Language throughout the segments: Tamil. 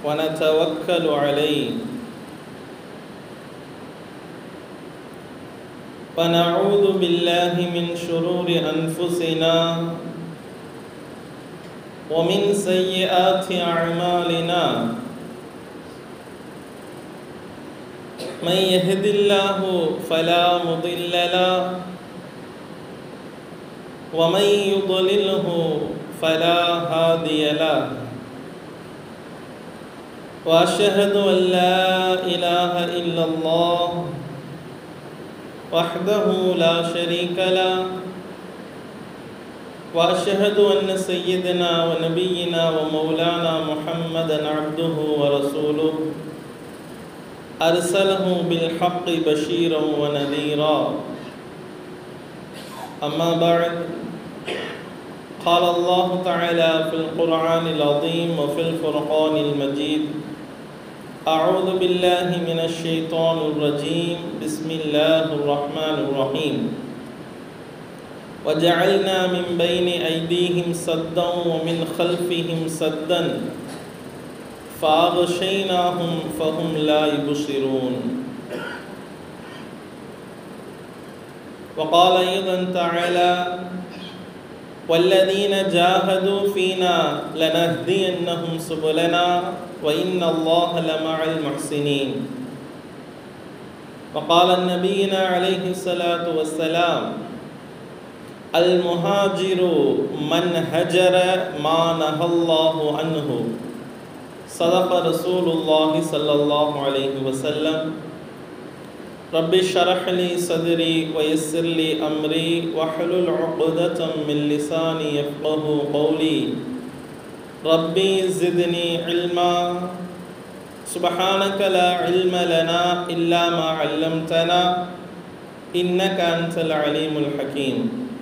ونتوكل عليه ونعوذ بالله من شرور أنفسنا ومن سيئات أعمالنا من يهد الله فلا مضل له ومن يضلله فلا هادي له واشهد ان لا اله الا الله وحده لا شريك له واشهد ان سيدنا ونبينا ومولانا محمدا عبده ورسوله ارسله بالحق بشيرا ونذيرا اما بعد قال الله تعالى في القرآن العظيم وفي الفرقان المجيد أعوذ بالله من الشيطان الرجيم بسم الله الرحمن الرحيم وجعلنا من بين أيديهم سدا ومن خلفهم سدا فأغشيناهم فهم لا يبصرون وقال أيضا تعالى والذين جاهدوا فينا لنهدينهم سبلنا وإن الله لمع المحسنين وقال النبينا عليه الصلاة والسلام المهاجر من هجر ما نهى الله عنه صدق رسول الله صلى الله عليه وسلم رب اشرح لي صدري ويسر لي امري واحلل عقدة من لساني يفقه قولي ربي زدني علما سبحانك لا علم لنا الا ما علمتنا انك انت العليم الحكيم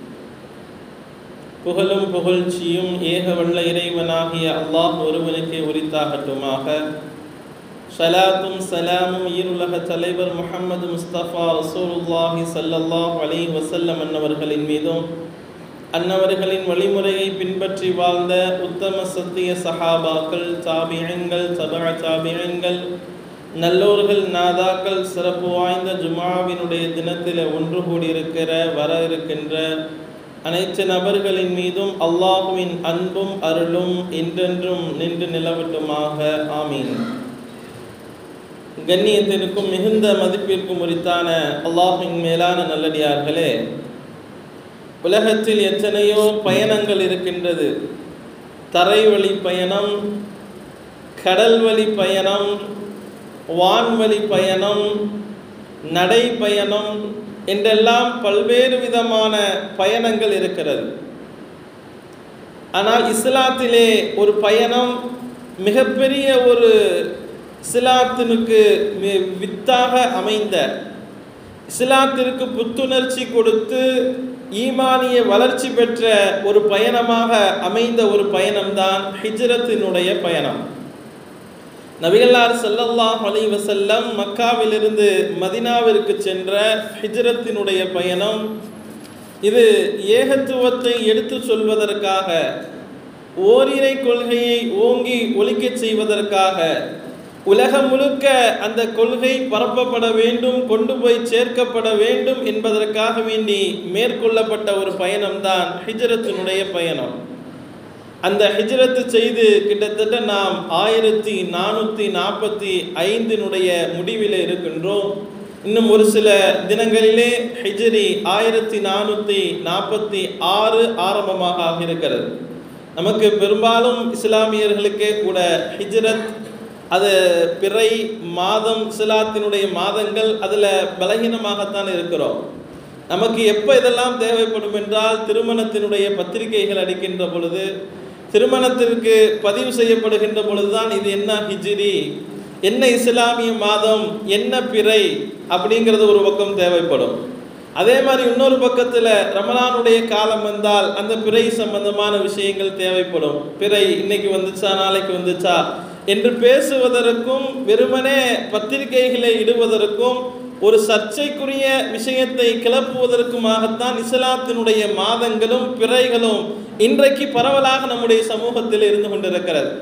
புகழும் புகழ்ச்சியும் ஏக வல்ல இறைவனாகிய அல்லாஹ் ஒருவனுக்கே உரித்தாகட்டுமாக ஷலாத்தும் சலாமும் ஈருலக தலைவர் முகமது முஸ்தபா ரசூலுல்லாஹி சல்லல்லாஹ் அலி வசல்லம் அன்னவர்களின் மீதும் அன்னவர்களின் வழிமுறையை பின்பற்றி வாழ்ந்த உத்தம சத்திய சஹாபாக்கள் தாபியங்கள் தபா தாபியங்கள் நல்லோர்கள் நாதாக்கள் சிறப்பு வாய்ந்த ஜுமாவினுடைய தினத்தில் ஒன்று கூடியிருக்கிற வர இருக்கின்ற அனைத்து நபர்களின் மீதும் அல்லாஹுவின் அன்பும் அருளும் என்றென்றும் நின்று நிலவட்டுமாக ஆமீன் கண்ணியத்திற்கும் மிகுந்த மதிப்பிற்கும் உரித்தான அல்லாஹின் மேலான நல்லடியார்களே உலகத்தில் எத்தனையோ பயணங்கள் இருக்கின்றது தரைவழி பயணம் கடல் வழி பயணம் வான்வழி பயணம் நடை பயணம் என்றெல்லாம் பல்வேறு விதமான பயணங்கள் இருக்கிறது ஆனால் இஸ்லாத்திலே ஒரு பயணம் மிகப்பெரிய ஒரு இஸ்லாத்தினுக்கு வித்தாக அமைந்த இஸ்லாத்திற்கு புத்துணர்ச்சி கொடுத்து ஈமானிய வளர்ச்சி பெற்ற ஒரு பயணமாக அமைந்த ஒரு பயணம்தான் ஹிஜ்ரத்தினுடைய பயணம் நபிகல்லார் சல்லல்லாஹ் அலி வசல்லம் மக்காவிலிருந்து மதினாவிற்கு சென்ற ஹிஜ்ரத்தினுடைய பயணம் இது ஏகத்துவத்தை எடுத்து சொல்வதற்காக ஓரிரை கொள்கையை ஓங்கி ஒழிக்கச் செய்வதற்காக உலகம் முழுக்க அந்த கொள்கை பரப்பப்பட வேண்டும் கொண்டு போய் சேர்க்கப்பட வேண்டும் என்பதற்காக வேண்டி மேற்கொள்ளப்பட்ட ஒரு பயணம்தான் ஹிஜ்ரத்தினுடைய பயணம் அந்த ஹிஜ்ரத்து செய்து கிட்டத்தட்ட நாம் ஆயிரத்தி நானூற்றி நாற்பத்தி ஐந்தினுடைய முடிவில் இருக்கின்றோம் இன்னும் ஒரு சில தினங்களிலே ஹிஜ்ரி ஆயிரத்தி நானூற்றி நாற்பத்தி ஆறு ஆரம்பமாக இருக்கிறது நமக்கு பெரும்பாலும் இஸ்லாமியர்களுக்கே கூட ஹிஜ்ரத் அது பிறை மாதம் இஸ்லாத்தினுடைய மாதங்கள் அதில் பலகீனமாகத்தான் இருக்கிறோம் நமக்கு எப்போ இதெல்லாம் தேவைப்படும் என்றால் திருமணத்தினுடைய பத்திரிகைகள் அடிக்கின்ற பொழுது திருமணத்திற்கு பதிவு செய்யப்படுகின்ற பொழுதுதான் இது என்ன ஹிஜ்ரி என்ன இஸ்லாமிய மாதம் என்ன பிறை அப்படிங்கிறது ஒரு பக்கம் தேவைப்படும் அதே மாதிரி இன்னொரு பக்கத்தில் ரமலானுடைய காலம் வந்தால் அந்த பிறை சம்பந்தமான விஷயங்கள் தேவைப்படும் பிறை இன்னைக்கு வந்துச்சா நாளைக்கு வந்துச்சா என்று பேசுவதற்கும் வெறுமனே பத்திரிகைகளை இடுவதற்கும் ஒரு சர்ச்சைக்குரிய விஷயத்தை கிளப்புவதற்குமாகத்தான் இஸ்லாத்தினுடைய மாதங்களும் பிறைகளும் இன்றைக்கு பரவலாக நம்முடைய சமூகத்தில் இருந்து கொண்டிருக்கிறது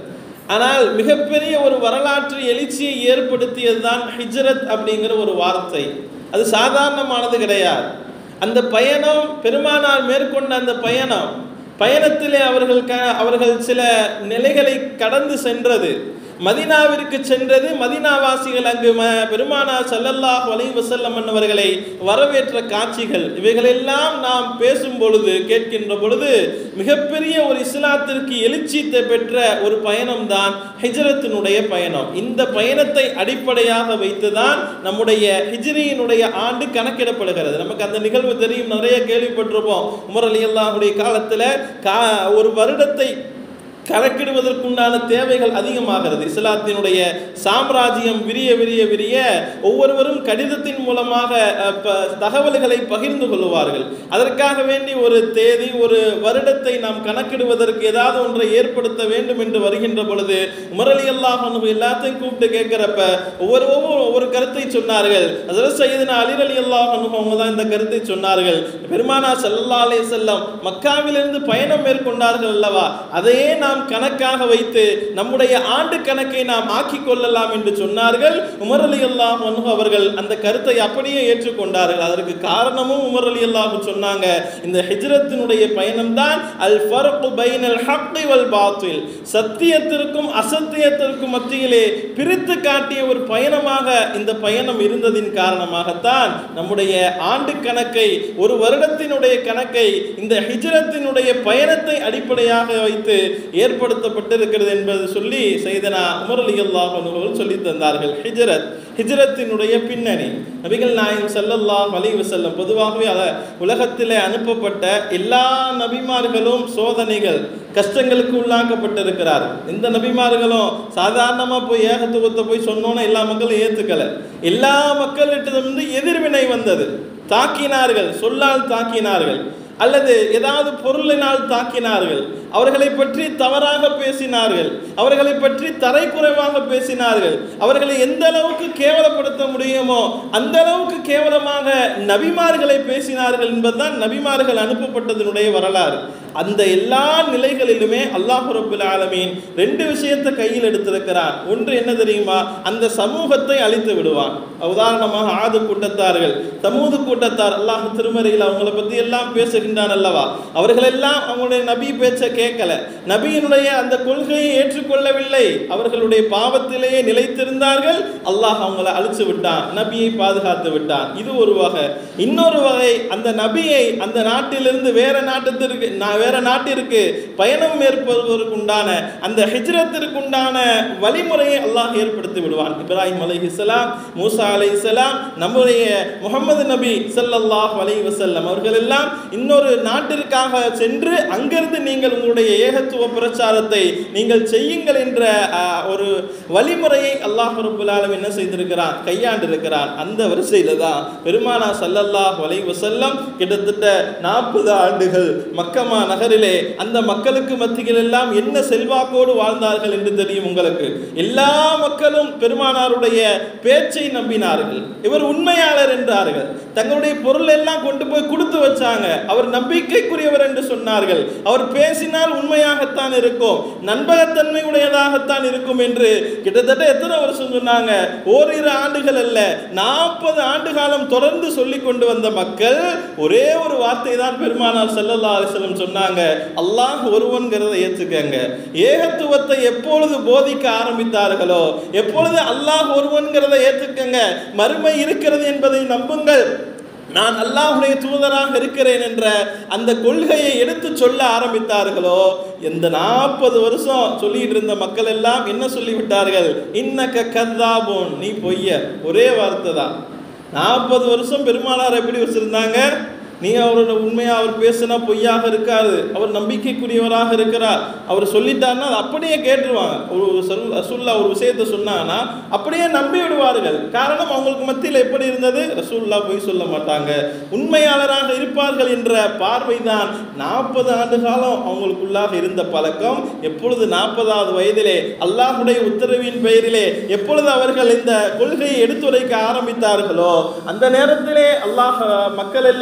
ஆனால் மிகப்பெரிய ஒரு வரலாற்று எழுச்சியை ஏற்படுத்தியது தான் ஹிஜ்ரத் அப்படிங்கிற ஒரு வார்த்தை அது சாதாரணமானது கிடையாது அந்த பயணம் பெருமானார் மேற்கொண்ட அந்த பயணம் பயணத்திலே அவர்கள் க அவர்கள் சில நிலைகளை கடந்து சென்றது மதினாவிற்கு சென்றது மதினாவாசிகள் அங்கு ம பெருமானார் ஸல்லல்லாஹு அலைஹி வஸல்லம் அவர்களை வரவேற்ற காட்சிகள் இவைகளெல்லாம் நாம் பேசும் பொழுது கேட்கின்ற பொழுது மிகப்பெரிய ஒரு இஸ்லாத்திற்கு எழுச்சி பெற்ற ஒரு பயணம் தான் ஹிஜ்ரத்தினுடைய பயணம் இந்த பயணத்தை அடிப்படையாக வைத்துதான் நம்முடைய ஹிஜ்ரியினுடைய ஆண்டு கணக்கிடப்படுகிறது நமக்கு அந்த நிகழ்வு தெரியும் நிறைய கேள்விப்பட்டிருப்போம் உமர் அலி அல்லாஹுடைய காலத்தில் கா ஒரு வருடத்தை கணக்கிடுவதற்குண்டான தேவைகள் அதிகமாகிறது இஸ்லாத்தினுடைய சாம்ராஜ்யம் விரிய விரிய விரிய ஒவ்வொருவரும் கடிதத்தின் மூலமாக அஹ், ப- தகவல்களை பகிர்ந்து கொள்வார்கள் அதற்காக வேண்டி ஒரு தேதி ஒரு வருடத்தை நாம் கணக்கிடுவதற்கு ஏதாவது ஒன்றை ஏற்படுத்த வேண்டும் என்று வருகின்ற பொழுது உமரலி அல்லாஹ் எல்லாத்தையும் கூப்பிட்டு கேட்கிறப்ப ஒவ்வொரு ஒவ்வொரு ஒவ்வொரு கருத்தை சொன்னார்கள் அதில் சையதுனா அலிர் அலி அல்லாஹ் அவங்க தான் இந்த கருத்தை சொன்னார்கள் பெருமானா சல்லல்லா அலைஹி வஸல்லம் மக்காவிலிருந்து பயணம் மேற்கொண்டார்கள் அல்லவா அதையே நாம் கணக்காக வைத்து நம்முடைய ஆண்டு கணக்கை நாம் ஆக்கிக் கொள்ளலாம் என்று சொன்னார்கள் உமர் அலி அல்லாஹ் அவர்கள் அந்த கருத்தை அப்படியே ஏற்றுக்கொண்டார்கள் அதற்கு காரணமும் உமர் அலி அல்லாஹ் சொன்னாங்க இந்த ஹிஜ்ரத்தினுடைய பயணம் தான் அல் ஃபர்கு பைனல் ஹக்கி வல் பாத்தில் சத்தியத்திற்கும் அசத்தியத்திற்கும் மத்தியிலே பிரித்து காட்டிய ஒரு பயணமாக இந்த பயணம் இருந்ததின் காரணமாகத்தான் நம்முடைய ஆண்டு கணக்கை ஒரு வருடத்தினுடைய கணக்கை இந்த ஹிஜ்ரத்தினுடைய பயணத்தை அடிப்படையாக வைத்து ஏற்படுத்தப்பட்டிருக்கிறது என்பது சொல்லி செய்தனா உமர் அலி அல்லாஹ் அவர்கள் சொல்லி தந்தார்கள் ஹிஜ்ரத் ஹிஜ்ரத்தினுடைய பின்னணி நபிகள் நாயகம் ஸல்லல்லாஹு அலைஹி வஸல்லம் பொதுவாகவே அத உலகத்திலே அனுப்பப்பட்ட எல்லா நபிமார்களும் சோதனைகள் கஷ்டங்களுக்கு உள்ளாக்கப்பட்டிருக்கிறார் இந்த நபிமார்களும் சாதாரணமாக போய் ஏகத்துவத்தை போய் சொன்னோன்னா எல்லா மக்களும் ஏற்றுக்கலை எல்லா மக்களிடத்திலிருந்து எதிர்வினை வந்தது தாக்கினார்கள் சொல்லால் தாக்கினார்கள் அல்லது ஏதாவது பொருளினால் தாக்கினார்கள் அவர்களை பற்றி தவறாக பேசினார்கள் அவர்களை பற்றி தரைக்குறைவாக பேசினார்கள் அவர்களை எந்த அளவுக்கு கேவலப்படுத்த முடியுமோ அந்த அளவுக்கு கேவலமாக நபிமார்களை பேசினார்கள் என்பதுதான் நபிமார்கள் அனுப்பப்பட்டதனுடைய வரலாறு அந்த எல்லா நிலைகளிலுமே அல்லாஹ் ரபுல் ஆலமீன் ரெண்டு விஷயத்தை கையில் எடுத்திருக்கிறான் ஒன்று என்ன தெரியுமா அந்த சமூகத்தை அழித்து விடுவான் உதாரணமாக ஆது கூட்டத்தார்கள் சமூக கூட்டத்தார் அல்லாஹ் திருமறையில் அவங்கள பற்றி எல்லாம் பேசுகின்றான் அல்லவா அவர்களெல்லாம் அவங்களுடைய நபி பேச்சை கேட்கல நபியினுடைய அந்த கொள்கையை ஏற்றுக்கொள்ளவில்லை அவர்களுடைய பாவத்திலேயே நிலைத்திருந்தார்கள் அல்லாஹ் அவங்கள அழிச்சு விட்டான் நபியை பாதுகாத்து விட்டான் இது ஒரு வகை இன்னொரு வகை அந்த நபியை அந்த நாட்டிலிருந்து வேற நாட்டத்திற்கு நா- வேற நாட்டிற்கு பயணம் மேற்படுவதற்குண்டான அந்த ஹிஜ்ரத்திற்குண்டான வழிமுறையை அல்லாஹ் ஏற்படுத்தி விடுவான் இப்ராஹிம் அலைஹிஸ்ஸலாம் மூசா அலைஹிஸ்ஸலாம் நம்முடைய முகமது நபி ஸல்லல்லாஹு அலைஹி வஸல்லம் அவர்கள் எல்லாம் இன்னொரு நாட்டிற்காக சென்று அங்கிருந்து நீங்கள் உங்களுடைய ஏகத்துவ பிரச்சாரத்தை நீங்கள் செய்யுங்கள் என்ற ஆஹ், ஒரு வழிமுறையை அல்லாஹ் ரபுல் ஆலமீன் என்ன செய்திருக்கிறான் கையாண்டிருக்கிறான் அந்த வரிசையில தான் பெருமானா ஸல்லல்லாஹு அலைஹி வஸல்லம் கிட்டத்தட்ட நாற்பது ஆண்டுகள் மக்கமா நகரிலே அந்த மக்களுக்கு மத்தியில் எல்லாம் என்ன செல்வாக்கோடு வாழ்ந்தார்கள் என்று தெரியும் உங்களுக்கு எல்லா மக்களும் பெருமானாருடைய பேச்சை நம்பினார்கள் இவர் உண்மையாளர் என்றார்கள் தங்களுடைய பொருள் எல்லாம் கொண்டு போய் கொடுத்து வச்சாங்க அவர் நம்பிக்கைக்குரியவர் என்று சொன்னார்கள் அவர் பேசினால் உண்மையாகத்தான் இருக்கும் நண்பகத்தன்மை உடையதாகத்தான் இருக்கும் என்று கிட்டத்தட்ட எத்தனை வருஷம் சொன்னாங்க ஓரிரு ஆண்டுகள் அல்ல நாற்பது ஆண்டு காலம் தொடர்ந்து சொல்லி கொண்டு வந்த மக்கள் ஒரே ஒரு வார்த்தை தான் பெருமானார் ஸல்லல்லாஹு அலைஹி வஸல்லம் சொன்னாங்க அல்லாஹ் ஒருவன்கிறதை ஏற்றுக்கங்க ஏகத்துவத்தை எப்பொழுது போதிக்க ஆரம்பித்தார்களோ எப்பொழுது அல்லாஹ் ஒருவன்கிறதை ஏற்றுக்கங்க மறுமை இருக்கிறது என்பதை நம்புங்கள் நான் அல்லாஹ்வுடைய தூதராக இருக்கிறேன் என்ற அந்த கொள்கையை எடுத்து சொல்ல ஆரம்பித்தார்களோ இந்த நாற்பது வருஷம் சொல்லிட்டு இருந்த மக்கள் எல்லாம் என்ன சொல்லிவிட்டார்கள் இன்னக்க கத்தாபோன் நீ பொய்ய ஒரே வார்த்தை தான் நாற்பது வருஷம் பெருமானார் எப்படி வச்சிருந்தாங்க நீ அவரோட உண்மையாக அவர் பேசினா பொய்யாக இருக்காது அவர் நம்பிக்கைக்குரியவராக இருக்கிறார் அவர் சொல்லிட்டாருன்னா அதை அப்படியே கேட்டுருவாங்க ஒரு சொல் ரசூல்லா ஒரு விஷயத்தை சொன்னாங்கன்னா அப்படியே நம்பி விடுவார்கள் காரணம் அவங்களுக்கு மத்தியில் எப்படி இருந்தது ரசூல்லா பொய் சொல்ல மாட்டாங்க உண்மையாளராக இருப்பார்கள் என்ற பார்வை தான் நாற்பது ஆண்டு காலம் அவங்களுக்குள்ளாக இருந்த பழக்கம் எப்பொழுது நாற்பதாவது வயதிலே அல்லாஹுடைய உத்தரவின் பெயரிலே எப்பொழுது அவர்கள் இந்த கொள்கையை எடுத்துரைக்க ஆரம்பித்தார்களோ அந்த நேரத்திலே அல்லாஹ் மக்கள் எல்லாம் சொன்ன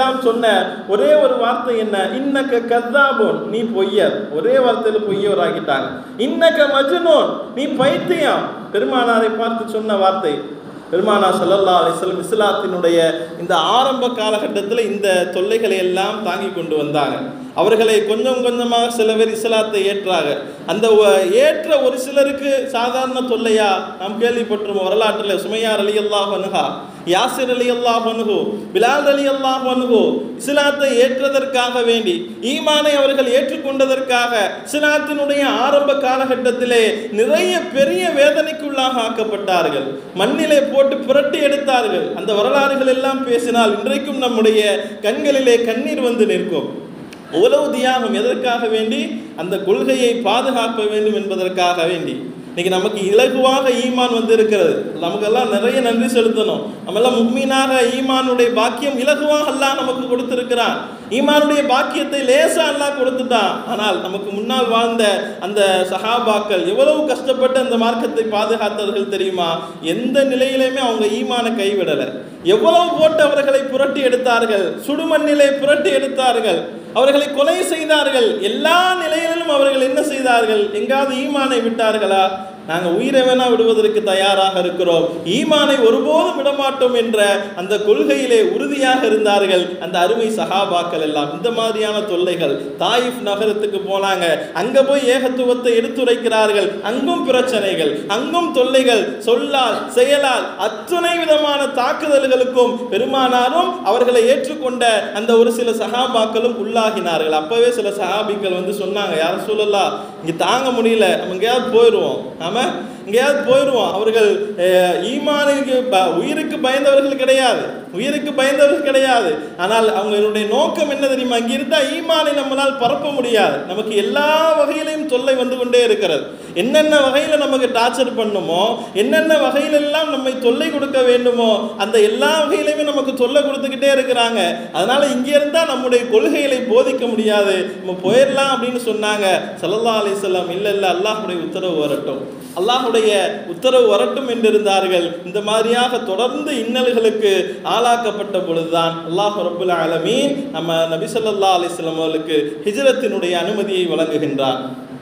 ஒரே ஒரு வார்த்தை என்ன இன்னக்க கத்தாபோன் நீ பொய்யர் ஒரே வார்த்தையில் பொய்யவர் ஆகிட்டாங்க இன்னக்க மஜ்னூன் நீ பைத்தியம் பெருமானாரை பார்த்து சொன்ன வார்த்தை பெருமானா சல்லல்லா அலிஸ்லம் இஸ்லாத்தினுடைய இந்த ஆரம்ப காலகட்டத்தில் இந்த தொல்லைகளை எல்லாம் தாங்கி கொண்டு வந்தாங்க அவர்களை கொஞ்சம் கொஞ்சமாக சில பேர் இஸ்லாத்தை ஏற்றாங்க அந்த ஒ- ஏற்ற ஒரு சிலருக்கு சாதாரண தொல்லையா நாம் கேள்விப்பட்டிருவோம் வரலாற்றில் சுமையார் அலி அல்லாஹ் அனுகா யாசிர் அலி அல்லாஹ் அனுகு பிலால் அலி அல்லாஹ் அனுகு இஸ்லாத்தை ஏற்றதற்காக வேண்டி ஈமானை அவர்கள் ஏற்றுக்கொண்டதற்காக இஸ்லாத்தினுடைய ஆரம்ப காலகட்டத்திலே நிறைய பெரிய வேதனைக்குள்ளாக ஆக்கப்பட்டார்கள் மண்ணிலே போட்டு புரட்டி எடுத்தார்கள் அந்த வரலாறுகள் எல்லாம் பேசினால் இன்றைக்கும் நம்முடைய கண்களிலே கண்ணீர் வந்து நிற்கும் உலவு தியாகம் எதற்காக வேண்டி அந்த கொள்கையை பாதுகாக்க வேண்டும் என்பதற்காக வேண்டி இன்னைக்கு நமக்கு இலகுவாக ஈமான் வந்து இருக்கிறது நமக்கெல்லாம் நிறைய நன்றி செலுத்தணும் நம்மெல்லாம் முக்மீனாக ஈமானுடைய பாக்கியம் இலகுவாக அல்லாஹ் நமக்கு கொடுத்திருக்கிறான் ஈமானுடைய பாக்கியத்தை லேசா அல்லாஹ் கொடுத்துட்டான் ஆனால் நமக்கு முன்னால் வாழ்ந்த அந்த சஹாபாக்கள் எவ்வளவு கஷ்டப்பட்டு அந்த மார்க்கத்தை பாதுகாத்தார்கள் தெரியுமா எந்த நிலையிலுமே அவங்க ஈமானை கைவிடலை எவ்வளவு போட்டு அவர்களை புரட்டி எடுத்தார்கள் சுடுமண்ணிலே புரட்டி எடுத்தார்கள் அவர்களை கொலை செய்தார்கள் எல்லா நிலையிலும் அவர்கள் என்ன செய்தார்கள் எங்காவது ஈமானை விட்டார்களா நாங்கள் உயிரை வேணா விடுவதற்கு தயாராக இருக்கிறோம் ஈமானை ஒருபோதும் விடமாட்டோம் என்ற அந்த கொள்கையிலே உறுதியாக இருந்தார்கள் அந்த அருமை சகாபாக்கள் எல்லாம் இந்த மாதிரியான தொல்லைகள் தாயிஃப் நகரத்துக்கு போனாங்க அங்க போய் ஏகத்துவத்தை எடுத்துரைக்கிறார்கள் அங்கும் பிரச்சனைகள் அங்கும் தொல்லைகள் சொல்லால் செயலால் அத்தனை விதமான தாக்குதல்களுக்கும் பெருமானாரும் அவர்களை ஏற்றுக்கொண்ட அந்த ஒரு சில சகாபாக்களும் உள்ளாகினார்கள் அப்பவே சில சகாபிகள் வந்து சொன்னாங்க யாரும் சொல்லலாம் இங்க தாங்க முடியல நம்ம எங்கேயாவது போயிடுவோம் நாம எங்கேயாவது போயிடுவோம் அவர்கள் அஹ், ஈமானுக்கு ப- உயிருக்கு பயந்தவர்கள் கிடையாது உயிருக்கு பயந்தவர்கள் கிடையாது ஆனால் அவங்களுடைய நோக்கம் என்ன தெரியுமா இங்க இருந்தா ஈமானை நம்மளால் பரப்ப முடியாது நமக்கு எல்லா வகையிலையும் தொல்லை வந்து கொண்டே இருக்கிறது என்னென்ன வகையில நமக்கு டார்ச்சர் பண்ணுமோ என்னென்ன வகையிலெல்லாம் நம்மை தொல்லை கொடுக்க வேண்டுமோ அந்த எல்லா வகையிலுமே நமக்கு தொல்லை கொடுத்துக்கிட்டே இருக்கிறாங்க அதனால இங்க இருந்தா நம்முடைய கொள்கைகளை போதிக்க முடியாது நம்ம போயிடலாம் அப்படின்னு சொன்னாங்க சல்லல்லா அலிசல்லாம் இல்ல இல்ல அல்லாஹ்வுடைய உத்தரவு வரட்டும் அல்லாஹ்வுடைய உத்தரவு வரட்டும் என்று இருந்தார்கள் இந்த மாதிரியாக தொடர்ந்து இன்னல்களுக்கு ஆளாக்கப்பட்ட பொழுதுதான் அல்லாஹ் ரப்புல் ஆலமீன் நம்ம நபி ஸல்லல்லாஹு அலைஹி வஸல்லம் அவர்களுக்கு ஹிஜ்ரத்தினுடைய அனுமதியை வழங்குகின்றார்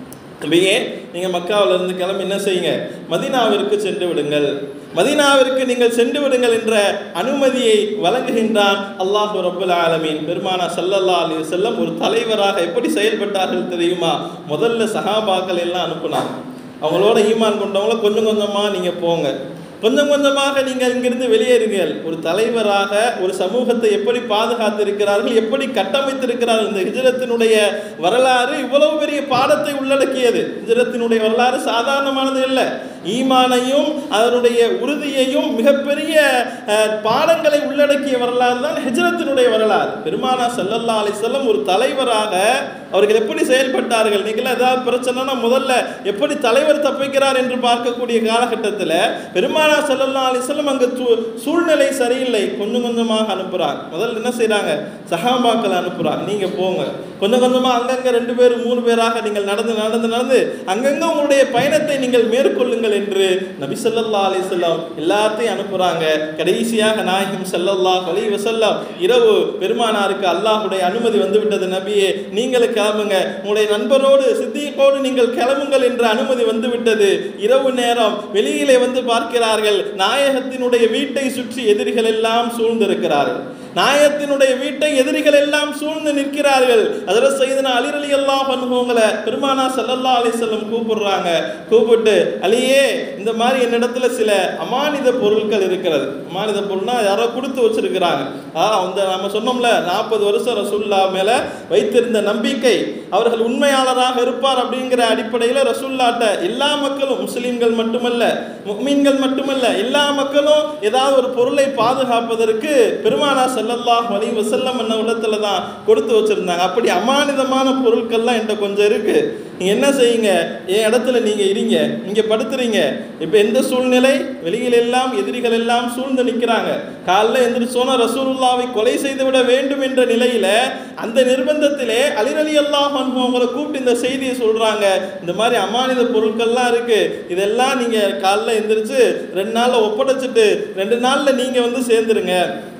நபியே நீங்கள் மக்காவில இருந்து கிளம்பி என்ன செய்யுங்க மதீனாவிற்கு சென்று விடுங்கள் மதீனாவிற்கு நீங்கள் சென்று விடுங்கள் என்ற அனுமதியை வழங்குகின்றான் அல்லாஹ் ரப்புல் ஆலமீன் பெருமானா ஸல்லல்லாஹு அலைஹி வஸல்லம் ஒரு தலைவராக எப்படி செயல்பட்டார்கள் தெரியுமா முதல்ல சஹாபாக்கள் எல்லாம் அனுப்புனாங்க அவங்களோட ஈமான் கொண்டவங்கள கொஞ்சம் கொஞ்சமாக நீங்கள் போங்க கொஞ்சம் கொஞ்சமாக நீங்கள் இங்கிருந்து வெளியேறுங்கள் ஒரு தலைவராக ஒரு சமூகத்தை எப்படி பாதுகாத்திருக்கிறார்கள் எப்படி கட்டமைத்திருக்கிறார்கள் இந்த ஹிஜரத்தினுடைய வரலாறு இவ்வளவு பெரிய பாடத்தை உள்ளடக்கியது ஹிஜரத்தினுடைய வரலாறு சாதாரணமானது இல்லை ஈமானையும் அதனுடைய உறுதியையும் மிகப்பெரிய அஹ், பாடங்களை உள்ளடக்கிய வரலாறு தான் ஹிஜரத்தினுடைய வரலாறு பெருமானா சல்லல்லா அலிசல்லம் ஒரு தலைவராக அவர்கள் எப்படி செயல்பட்டார்கள் நீங்களா ஏதாவது பிரச்சனைனா முதல்ல எப்படி தலைவர் தப்பிக்கிறார் என்று பார்க்கக்கூடிய காலகட்டத்தில் பெருமானா சல்லல்லா அலிசல்லம் அங்கு சூ- சூழ்நிலை சரியில்லை கொஞ்சம் கொஞ்சமாக அனுப்புறாங்க முதல்ல என்ன செய்றாங்க சஹாபாக்களை அனுப்புறாங்க நீங்க போங்க கொஞ்சம் கொஞ்சமா அங்கங்க ரெண்டு பேர் மூணு பேராக நீங்கள் நடந்து நடந்து நடந்து அங்கங்க உங்களுடைய பயணத்தை நீங்கள் மேற்கொள்ளுங்கள் என்று நபி ஸல்லல்லாஹு அலைஹி வஸல்லம் எல்லாத்தையும் அனுப்புறாங்க கடைசியாக நாயகம் ஸல்லல்லாஹு அலைஹி வஸல்லம் இரவு பெருமானாருக்கு அல்லாஹ்வுடைய அனுமதி வந்து விட்டது நபியே நீங்களும் கிளம்புங்க உங்களுடைய நண்பரோடு சித்தியக்கோடு நீங்கள் கிளம்புங்கள் என்ற அனுமதி வந்து விட்டது இரவு நேரம் வெளியிலே வந்து பார்க்கிறார்கள் நாயகத்தினுடைய வீட்டை சுற்றி எதிரிகள் எல்லாம் சூழ்ந்திருக்கிறார்கள் நாயகத்தினுடைய வீட்டை எதிரிகள் எல்லாம் சூழ்ந்து நிற்கிறார்கள் அதில் செய்தனா அலி அலி அல்லாஹ் பண்ணுவங்களை பெருமானா சல்லல்லா அலிசல்லம் கூப்பிடுறாங்க கூப்பிட்டு அலியே இந்த மாதிரி என்னிடத்துல சில அமானித பொருட்கள் இருக்கிறது அமானித பொருள்னா யாரோ கொடுத்து வச்சிருக்கிறாங்க ஆ அந்த நம்ம சொன்னோம்ல நாற்பது வருஷம் ரசூல்லா மேல வைத்திருந்த நம்பிக்கை அவர்கள் உண்மையாளராக இருப்பார் அப்படிங்கிற அடிப்படையில் ரசூல்லாட்ட எல்லா மக்களும் முஸ்லிம்கள் மட்டுமல்ல முக்மீன்கள் மட்டுமல்ல எல்லா மக்களும் ஏதாவது ஒரு பொருளை பாதுகாப்பதற்கு பெருமானா ஸல்லல்லாஹு அலைஹி வஸல்லம் என்ன இடத்துல தான் கொடுத்து வச்சிருந்தாங்க அப்படி அமானிதமான பொருட்கள்லாம் என்கிட்ட கொஞ்சம் இருக்கு நீங்க என்ன செய்யுங்க என் இடத்துல நீங்க இருங்க இங்க படுத்துறீங்க இப்போ எந்த சூழ்நிலை வெளியில் எல்லாம் எதிரிகள் எல்லாம் சூழ்ந்து நிற்கிறாங்க காலைல எந்திரிச்சோன்னா ரசூலுல்லாவை கொலை செய்து விட வேண்டும் என்ற நிலையில அந்த நிர்பந்தத்திலே அலிரலி அல்லாஹ் அவங்களை கூப்பிட்டு இந்த செய்தியை சொல்றாங்க இந்த மாதிரி அமானித பொருட்கள்லாம் இருக்கு இதெல்லாம் நீங்க காலைல எந்திரிச்சு ரெண்டு நாள்ல ஒப்படைச்சிட்டு ரெண்டு நாள்ல நீங்க வந்து சேர்ந்துருங்க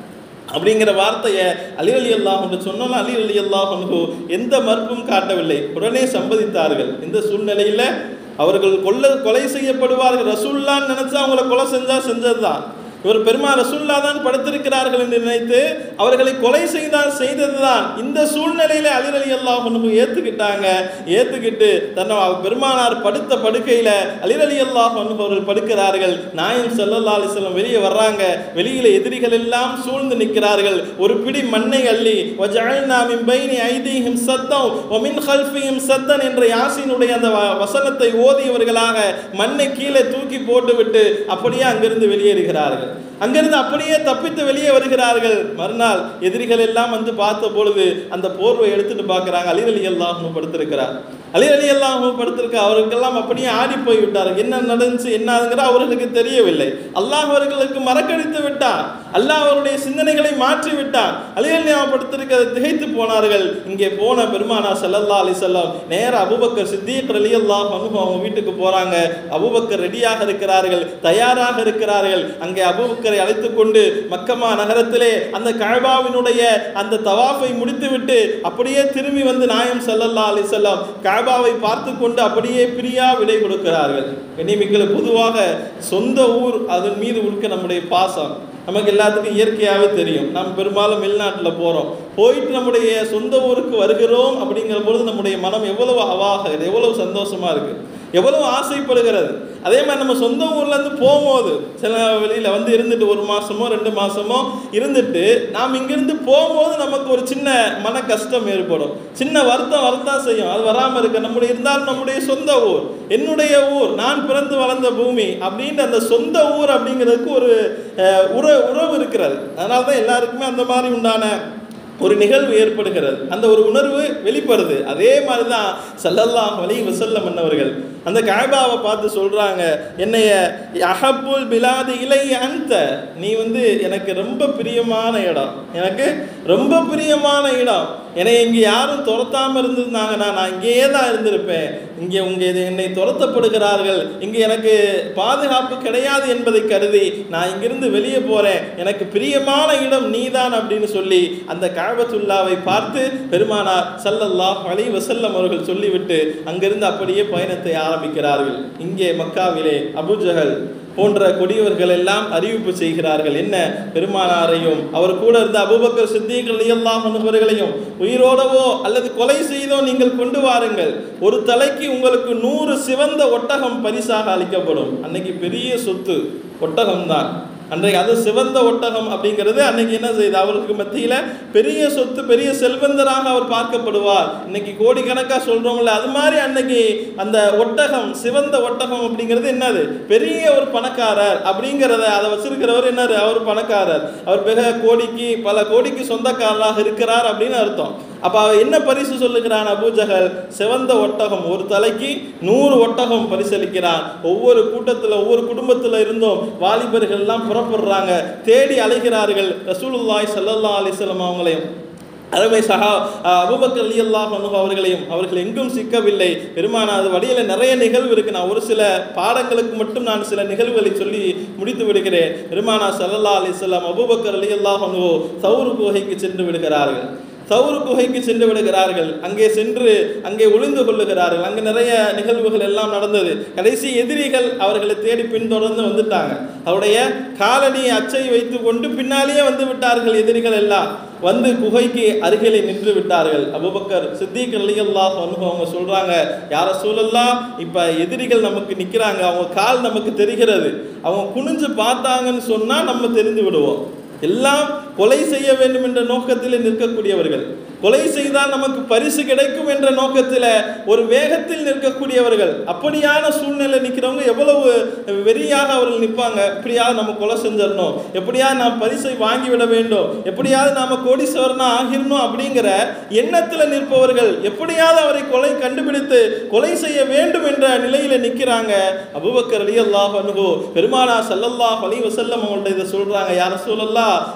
அப்படிங்கிற வார்த்தையை அலி அலி அல்லாஹ் என்று சொன்னாலும் அலி அலி அல்லாஹ் எந்த மறுப்பும் காட்டவில்லை உடனே சம்மதித்தார்கள் இந்த சூழ்நிலையில் அவர்கள் கொல்ல கொலை செய்யப்படுவார்கள் ரசூல்லான்னு நினைச்சா அவங்கள கொலை செஞ்சா செஞ்சதுதான் இவர் பெருமா ரசூல்லா தான் படுத்திருக்கிறார்கள் என்று நினைத்து அவர்களை கொலை செய்தால் செய்ததுதான் இந்த சூழ்நிலையில அலி அலி அல்லாஹ் ஏத்துக்கிட்டாங்க ஏத்துக்கிட்டு தன்னை பெருமானார் படுத்த படுக்கையில அலி அலி அல்லாஹ் அவர்கள் படுக்கிறார்கள் நாயம் ஸல்லல்லாஹு அலைஹி வஸல்லம் வெளியே வர்றாங்க வெளியில எதிரிகள் எல்லாம் சூழ்ந்து நிற்கிறார்கள் ஒரு பிடி மண்ணை அள்ளி வஜஅல்னா மின் பைனி ஐதீஹிம் சத்தம் வ மின் கல்ஃபிஹிம் சத்தன் என்ற யாசீனுடைய அந்த வ- வசனத்தை ஓதியவர்களாக மண்ணை கீழே தூக்கி போட்டுவிட்டு அப்படியே அங்கிருந்து வெளியேறுகிறார்கள் அங்கிருந்து அப்படியே தப்பித்து வெளியே வருகிறார்கள் மறுநாள் எதிரிகள் எல்லாம் வந்து பார்த்த பொழுது அந்த போர்வை எடுத்துட்டு பார்க்கறாங்க அலி அலி அல்லாஹ் படுத்திருக்கிறார் அலி அலி அல்லாஹ் படுத்திருக்க அவர்களுக்கெல்லாம் அப்படியே ஆடி போய் விட்டார்கள் என்ன நடந்துச்சு என்ன ஆகுங்கிற அவர்களுக்கு தெரியவில்லை அல்லாஹ் அவர்களுக்கு மறக்கடித்து விட்டான் அல்லாஹ் அவருடைய சிந்தனைகளை மாற்றி விட்டான் அலி அலி படுத்திருக்க திகைத்து போனார்கள் இங்கே போன பெருமானா ஸல்லல்லாஹு அலைஹி வஸல்லம் நேர அபூபக்கர் சித்திக் ரலியல்லாஹு அன்ஹு அவங்க வீட்டுக்கு போறாங்க அபூபக்கர் ரெடியாக இருக்கிறார்கள் தயாராக இருக்கிறார்கள் அங்கே அபூபக்கரை அழைத்து கொண்டு மக்கமா நகரத்திலே அந்த கஅபாவினுடைய அந்த தவாஃபை முடித்துவிட்டு அப்படியே திரும்பி வந்து நாயம் ஸல்லல்லாஹு அலைஹி வஸல்லம் கஅபாவை பார்த்து கொண்டு அப்படியே பிரியா விடை கொடுக்கிறார்கள் கண்ணியமிக்கல பொதுவாக சொந்த ஊர் அதன் மீது உள்ள நம்முடைய பாசம் நமக்கு எல்லாத்துக்கும் இயற்கையாகவே தெரியும் நம்ம பெரும்பாலும் வெளிநாட்டில் போகிறோம் போயிட்டு நம்முடைய சொந்த ஊருக்கு வருகிறோம் அப்படிங்கிற பொழுது நம்முடைய மனம் எவ்வளவு அவாக எவ்வளவு சந்தோஷமா இருக்கு எவ்வளவு ஆசைப்படுகிறது அதே மாதிரி நம்ம சொந்த ஊர்ல இருந்து போகும்போது சில வெளியில வந்து இருந்துட்டு ஒரு மாசமோ ரெண்டு மாசமோ இருந்துட்டு நாம் இங்கிருந்து போகும்போது நமக்கு ஒரு சின்ன மன கஷ்டம் ஏற்படும் சின்ன வருத்தம் வரத்தான் செய்யும் அது வராம இருக்க நம்முடைய இருந்தாலும் நம்முடைய சொந்த ஊர் என்னுடைய ஊர் நான் பிறந்து வளர்ந்த பூமி அப்படின்ற அந்த சொந்த ஊர் அப்படிங்கிறதுக்கு ஒரு அஹ், உற உறவு இருக்கிறது அதனால தான் எல்லாருக்குமே அந்த மாதிரி உண்டான ஒரு நிகழ்வு ஏற்படுகிறது அந்த ஒரு உணர்வு வெளிப்படுது அதே மாதிரி தான் சல்லல்லாஹு அலைஹி வஸல்லம் மன்னவர்கள் அந்த காபாவை பார்த்து சொல்றாங்க என்னைய அஹப்புல் பிலாது இலை அந்த நீ வந்து எனக்கு ரொம்ப பிரியமான இடம் எனக்கு ரொம்ப பிரியமான இடம் என்னை இங்கே யாரும் துரத்தாம இருந்திருந்தாங்கன்னா நான் இங்கேயே தான் இருந்திருப்பேன் இங்கே உங்க இது என்னை துரத்தப்படுகிறார்கள் இங்கே எனக்கு பாதுகாப்பு கிடையாது என்பதை கருதி நான் இங்கிருந்து வெளியே போறேன் எனக்கு பிரியமான இடம் நீதான் அப்படின்னு சொல்லி அந்த காபத்துல்லாவை பார்த்து பெருமானார் ஸல்லல்லாஹு அலைஹி வஸல்லம் அவர்கள் சொல்லிவிட்டு அங்கிருந்து அப்படியே பயணத்தை ஆரம்பிக்கிறார்கள் இங்கே மக்காவிலே அபூஜஹல் போன்ற கொடியவர்கள் எல்லாம் அறிவிப்பு செய்கிறார்கள் என்ன பெருமானாரையும் அவர் கூட இருந்த அபூபக்கர் சித்திக் ரலியல்லாஹு அன்ஹு அவர்களையும் உயிரோடவோ அல்லது கொலை செய்தோ நீங்கள் கொண்டு வாருங்கள் ஒரு தலைக்கு உங்களுக்கு நூறு சிவந்த ஒட்டகம் பரிசாக அளிக்கப்படும் அன்னைக்கு பெரிய சொத்து ஒட்டகம்தான் அன்றைக்கு அது சிவந்த ஒட்டகம் அப்படிங்கிறது அன்னைக்கு என்ன செய்யுது அவருக்கு மத்தியில பெரிய சொத்து பெரிய செல்வந்தராக அவர் பார்க்கப்படுவார் இன்னைக்கு கோடிக்கணக்காக சொல்றோம்ல அது மாதிரி அன்னைக்கு அந்த ஒட்டகம் சிவந்த ஒட்டகம் அப்படிங்கிறது என்னது பெரிய ஒரு பணக்காரர் அப்படிங்கிறத அதை வச்சிருக்கிறவர் என்னது அவர் பணக்காரர் அவர் மிக கோடிக்கு பல கோடிக்கு சொந்தக்காரராக இருக்கிறார் அப்படின்னு அர்த்தம் அப்ப அவர் என்ன பரிசு சொல்லுகிறான் அபூஜகல் சிவந்த ஒட்டகம் ஒரு தலைக்கு நூறு ஒட்டகம் பரிசளிக்கிறான் ஒவ்வொரு கூட்டத்தில் ஒவ்வொரு குடும்பத்தில் இருந்தும் வாலிபர்கள் எல்லாம் புறப்படுறாங்க தேடி அலைகிறார்கள் ரசூலுல்லாய் ஸல்லல்லாஹு அலைஹி வஸல்லம் அவங்களையும் அருமை சஹா அபுபக்கர் அலி அல்லாஹ் அவர்களையும் அவர்கள் எங்கும் சிக்கவில்லை பெருமானா அது வழியில நிறைய நிகழ்வு இருக்கு நான் ஒரு சில பாடங்களுக்கு மட்டும் நான் சில நிகழ்வுகளை சொல்லி முடித்து விடுகிறேன் பெருமானா சல்லல்லா அலிஸ்லாம் அபுபக்கர் அலி அல்லாஹ் சவுரு குகைக்கு சென்று விடுகிறார்கள் சவுரு குகைக்கு சென்று விடுகிறார்கள் அங்கே சென்று அங்கே ஒளிந்து கொள்ளுகிறார்கள் அங்கே நிறைய நிகழ்வுகள் எல்லாம் நடந்தது கடைசி எதிரிகள் அவர்களை தேடி பின்தொடர்ந்து வந்துட்டாங்க அவருடைய காலடி அச்சை வைத்து கொண்டு பின்னாலேயே வந்து விட்டார்கள் எதிரிகள் எல்லாம் வந்து குகைக்கு அருகிலே நின்று விட்டார்கள் அபுபக்கர் சித்திக் அலியல்லாஹ் வந்து அவங்க சொல்றாங்க யார சூழல்லாம் இப்ப எதிரிகள் நமக்கு நிக்கிறாங்க அவங்க கால் நமக்கு தெரிகிறது அவங்க குனிஞ்சு பார்த்தாங்கன்னு சொன்னா நம்ம தெரிந்து விடுவோம் எல்லாம் கொலை செய்ய வேண்டும் என்ற நோக்கத்தில் நிற்கக்கூடியவர்கள் கொலை செய்தால் நமக்கு பரிசு கிடைக்கும் என்ற நோக்கத்தில் ஒரு வேகத்தில் நிற்கக்கூடியவர்கள் அப்படியான சூழ்நிலை நிற்கிறவங்க எவ்வளவு வெறியாக அவர்கள் நிற்பாங்க எப்படியாவது நம்ம கொலை செஞ்சிடணும் எப்படியாவது நாம் பரிசை வாங்கிவிட வேண்டும் எப்படியாவது நாம கோடீஸ்வரனா ஆகிடணும் அப்படிங்கிற எண்ணத்தில் நிற்பவர்கள் எப்படியாவது அவரை கொலை கண்டுபிடித்து கொலை செய்ய வேண்டும் என்ற நிலையில நிற்கிறாங்க அபுபக்கர் அலி அல்லாஹ் அனுகு பெருமானா சல்லல்லாஹ் அலி வசல்லம் அவங்கள்ட்ட இதை சொல்றாங்க யார சொல்லல்லா அவங்க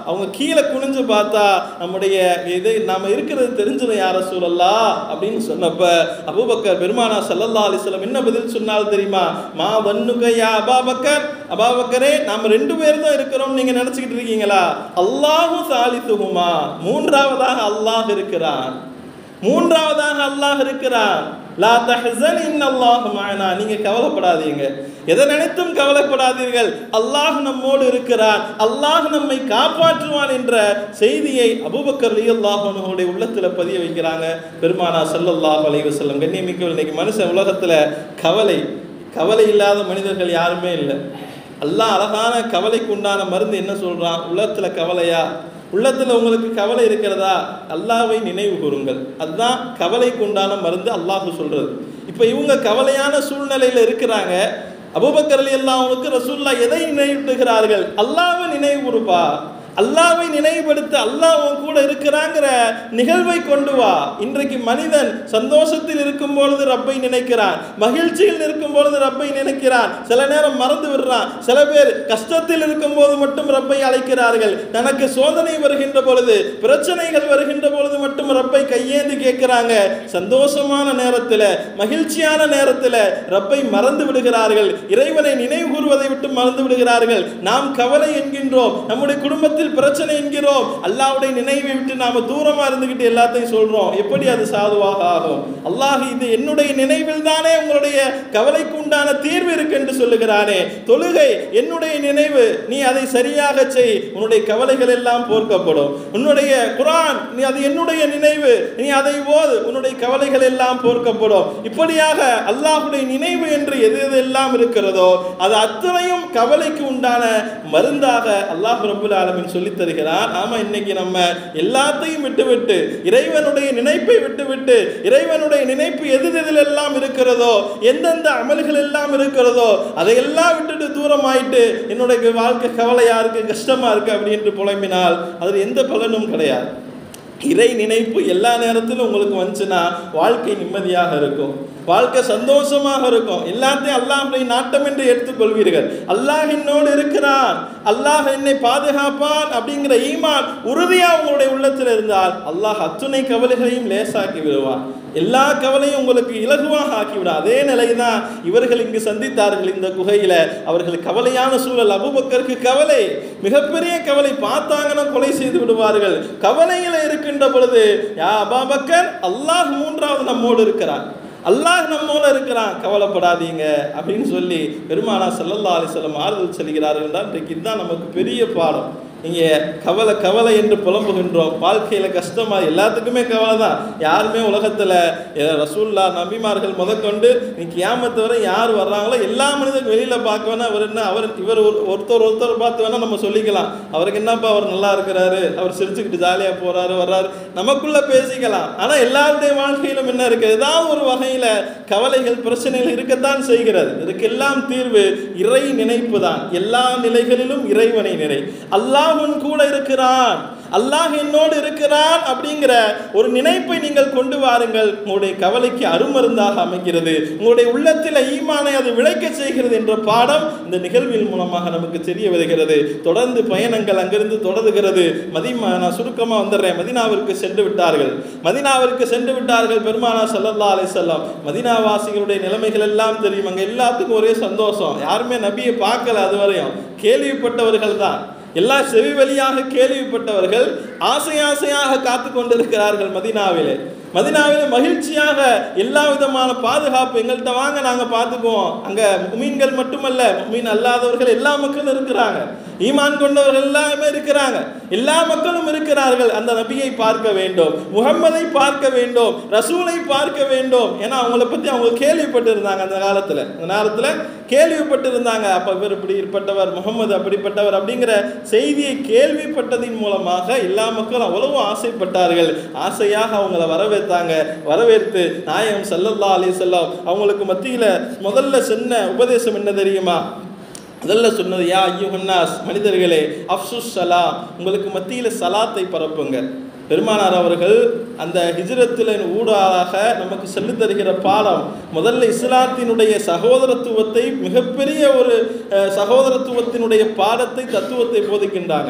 கீழே குனிஞ்சு பார்த்தா நம்முடைய இது நாம இருக்கிறது தெரிஞ்சிடும் யார சூழல்லா அப்படின்னு சொன்னப்ப அபூபக்கர் பெருமானா சல்லல்லா அலிஸ்லம் என்ன பதில் சொன்னால் தெரியுமா மா வன்னுகையா அபாபக்கர் அபாபக்கரே நாம ரெண்டு பேர் தான் இருக்கிறோம் நீங்க நினைச்சுக்கிட்டு இருக்கீங்களா அல்லாஹு சாலித்துகுமா மூன்றாவதாக அல்லாஹ் இருக்கிறான் மூன்றாவதாக அல்லாஹ் இருக்கிறான் லா தஹ்சன் இன்னல்லாஹு மஅனா நீங்க கவலைப்படாதீங்க எதை நினைத்தும் கவலைப்படாதீர்கள் அல்லாஹ் நம்மோடு இருக்கிறான் அல்லாஹ் நம்மை காப்பாற்றுவான் என்ற செய்தியை அபூபக்கர் ரலியல்லாஹு அன்ஹுடைய உள்ளத்துல பதிய வைக்கிறாங்க பெருமானா ஸல்லல்லாஹு அலைஹி வஸல்லம் கண்ணியமிக்க இன்னைக்கு மனுஷன் உலகத்துல கவலை கவலை இல்லாத மனிதர்கள் யாருமே இல்லை அல்லாஹ் அழகான கவலைக்கு உண்டான மருந்து என்ன சொல்றான் உள்ளத்துல கவலையா உள்ளத்துல உங்களுக்கு கவலை இருக்கிறதா அல்லாஹ்வை நினைவு கூறுங்கள் அதுதான் கவலைக்கு உண்டான மருந்து அல்லாஹ் சொல்றது இப்போ இவங்க கவலையான சூழ்நிலையில இருக்கிறாங்க அபூபக்கர் அலி அல்லாஹ்வுக்கு ரசூல்லா எதை நினைவூட்டுகிறார்கள் அல்லாஹ்வை நினைவு கூறுப்பா அல்லாவை நினைவுபடுத்த அல்லாஹ் உன் கூட இருக்கிறாங்கிற நிகழ்வை கொண்டு வா இன்றைக்கு மனிதன் சந்தோஷத்தில் இருக்கும் பொழுது ரப்பை நினைக்கிறான் மகிழ்ச்சியில் இருக்கும் பொழுது ரப்பை நினைக்கிறான் சில நேரம் மறந்து விடுறான் சில பேர் கஷ்டத்தில் இருக்கும் போது மட்டும் ரப்பை அழைக்கிறார்கள் தனக்கு சோதனை வருகின்ற பொழுது பிரச்சனைகள் வருகின்ற பொழுது மட்டும் ரப்பை கையேந்தி கேட்கிறாங்க சந்தோஷமான நேரத்தில் மகிழ்ச்சியான நேரத்தில் ரப்பை மறந்து விடுகிறார்கள் இறைவனை நினைவு கூறுவதை விட்டு மறந்து விடுகிறார்கள் நாம் கவலை என்கின்றோம் நம்முடைய குடும்பத்தில் பிரச்சனை என்கிறோம் அல்லாஹ்வுடைய நினைவை விட்டு நாம தூரமா இருந்துகிட்டு எல்லாத்தையும் சொல்றோம் எப்படி அது சாதுவாக ஆகும் அல்லாஹ் இது என்னுடைய நினைவில் தானே உங்களுடைய கவலைக்கு உண்டான தீர்வு இருக்கு என்று சொல்லுகிறானே தொழுகை என்னுடைய நினைவு நீ அதை சரியாக செய் உன்னுடைய கவலைகள் எல்லாம் போர்க்கப்படும் உன்னுடைய குரான் நீ அது என்னுடைய நினைவு நீ அதை ஓது உன்னுடைய கவலைகள் எல்லாம் போர்க்கப்படும் இப்படியாக அல்லாஹ்வுடைய நினைவு என்று எது எதெல்லாம் இருக்கிறதோ அது அத்தனையும் கவலைக்கு உண்டான மருந்தாக அல்லாஹ் ரபுல் ஆலமின் சொல்லித் தருகிறான் ஆமா இன்னைக்கு நம்ம எல்லாத்தையும் விட்டுவிட்டு இறைவனுடைய நினைப்பை விட்டுவிட்டு இறைவனுடைய நினைப்பு எது எதில் எல்லாம் இருக்கிறதோ எந்தெந்த அமல்கள் எல்லாம் இருக்கிறதோ அதையெல்லாம் விட்டுட்டு தூரமாயிட்டு என்னுடைய வாழ்க்கை கவலையா இருக்கு கஷ்டமா இருக்கு அப்படின்னு புலம்பினால் அதில் எந்த பலனும் கிடையாது இறை நினைப்பு எல்லா நேரத்திலும் உங்களுக்கு வந்துச்சுன்னா வாழ்க்கை நிம்மதியாக இருக்கும் வாழ்க்கை சந்தோஷமாக இருக்கும் எல்லாத்தையும் அல்லாஹுடைய நாட்டம் என்று எடுத்துக்கொள்வீர்கள் அல்லாஹ் என்னோடு இருக்கிறான் அல்லாஹ் என்னை பாதுகாப்பான் அப்படிங்கிற ஈமான் உறுதியா உங்களுடைய உள்ளத்தில் இருந்தால் அல்லாஹ் அத்துணை கவலைகளையும் லேசாக்கி விடுவான் எல்லா கவலையும் உங்களுக்கு இலகுவாக ஆக்கிவிடும் அதே நிலை தான் இவர்கள் இங்கு சந்தித்தார்கள் இந்த குகையில அவர்கள் கவலையான சூழல் அபுபக்கருக்கு கவலை மிகப்பெரிய கவலை பார்த்தாங்கன்னா கொலை செய்து விடுவார்கள் கவலையில இருக்கின்ற பொழுது யா அபாபக்கர் அல்லாஹ் மூன்றாவது நம்மோடு இருக்கிறான் அல்லாஹ் நம்மோட இருக்கிறான் கவலைப்படாதீங்க அப்படின்னு சொல்லி பெருமானா சல்லல்லா அலிஸ்லம் ஆறுதல் சொல்கிறார்கள் என்றால் இன்றைக்கு இதுதான் நமக்கு பெரிய பாடம் இங்கே கவலை கவலை என்று புலம்புகின்றோம் வாழ்க்கையில் கஷ்டமா எல்லாத்துக்குமே கவலை தான் யாருமே உலகத்தில் ரசூல்லா நபிமார்கள் முதற்கொண்டு நீ கியாமத்து வரை யார் வர்றாங்களோ எல்லா மனிதரும் வெளியில் பார்க்க வேணா அவர் என்ன அவர் இவர் ஒரு- ஒருத்தர் ஒருத்தர் பார்த்து வேணா நம்ம சொல்லிக்கலாம் அவருக்கு என்னப்பா அவர் நல்லா இருக்கிறாரு அவர் சிரிச்சுக்கிட்டு ஜாலியாக போறாரு வர்றாரு நமக்குள்ள பேசிக்கலாம் ஆனால் எல்லாருடைய வாழ்க்கையிலும் என்ன இருக்கு ஏதாவது ஒரு வகையில் கவலைகள் பிரச்சனைகள் இருக்கத்தான் செய்கிறது இதுக்கெல்லாம் தீர்வு இறை நினைப்பு தான் எல்லா நிலைகளிலும் இறைவனை நினை அல்லாஹ் உன் கூட இருக்கிறான் அல்லாஹ் என்னோடு இருக்கிறான் அப்படிங்கிற ஒரு நினைப்பை நீங்கள் கொண்டு வாருங்கள் உங்களுடைய கவலைக்கு அருமருந்தாக அமைகிறது உங்களுடைய உள்ளத்தில் ஈமானை அது விளைக்க செய்கிறது என்ற பாடம் இந்த நிகழ்வின் மூலமாக நமக்கு தெரிய வருகிறது தொடர்ந்து பயணங்கள் அங்கிருந்து தொடர்கிறது மதிமா நான் சுருக்கமாக வந்துடுறேன் மதினாவிற்கு சென்று விட்டார்கள் மதினாவிற்கு சென்று விட்டார்கள் பெருமானா சல்லல்லா அலிசல்லாம் மதினாவாசிகளுடைய நிலைமைகள் எல்லாம் தெரியும் அங்கே எல்லாத்துக்கும் ஒரே சந்தோஷம் யாருமே நபியை பார்க்கல அது வரையும் கேள்விப்பட்டவர்கள் தான் எல்லா செவி வழியாக கேள்விப்பட்டவர்கள் ஆசை ஆசையாக காத்து கொண்டிருக்கிறார்கள் மதினாவிலே மதினாவிலே மகிழ்ச்சியாக எல்லா விதமான பாதுகாப்பு எங்கள்கிட்ட வாங்க நாங்கள் பார்த்துக்குவோம் அங்கே மீன்கள் மட்டுமல்ல மீன் அல்லாதவர்கள் எல்லா மக்களும் இருக்கிறாங்க ஈமான் கொண்டவர்கள் எல்லாமே இருக்கிறாங்க எல்லா மக்களும் இருக்கிறார்கள் அந்த நபியை பார்க்க வேண்டும் முகம்மதை பார்க்க வேண்டும் ரசூலை பார்க்க வேண்டும் ஏன்னா அவங்கள பற்றி அவங்க கேள்விப்பட்டிருந்தாங்க அந்த காலத்தில் அந்த நேரத்தில் கேள்விப்பட்டிருந்தாங்க அப்போ இவர் இப்படிப்பட்டவர் முகம்மது அப்படிப்பட்டவர் அப்படிங்கிற செய்தியை கேள்விப்பட்டதின் மூலமாக எல்லா மக்களும் அவ்வளவு ஆசைப்பட்டார்கள் ஆசையாக அவங்கள வரவேற்றாங்க வரவேற்று நாயகம் சல்லல்லா அலி செல்லம் அவங்களுக்கு மத்தியில் முதல்ல சொன்ன உபதேசம் என்ன தெரியுமா முதல்ல சொன்னது யா ஐயுஹன்னாஸ் மனிதர்களே அப்சுஸ் சலா உங்களுக்கு மத்தியில் சலாத்தை பரப்புங்க பெருமானார் அவர்கள் அந்த ஹிஜ்ரத்தில் ஊடாக நமக்கு சொல்லித் தருகிற பாடம் முதல்ல இஸ்லாத்தினுடைய சகோதரத்துவத்தை மிகப்பெரிய ஒரு அஹ், சகோதரத்துவத்தினுடைய பாடத்தை தத்துவத்தை போதிக்கின்றாங்க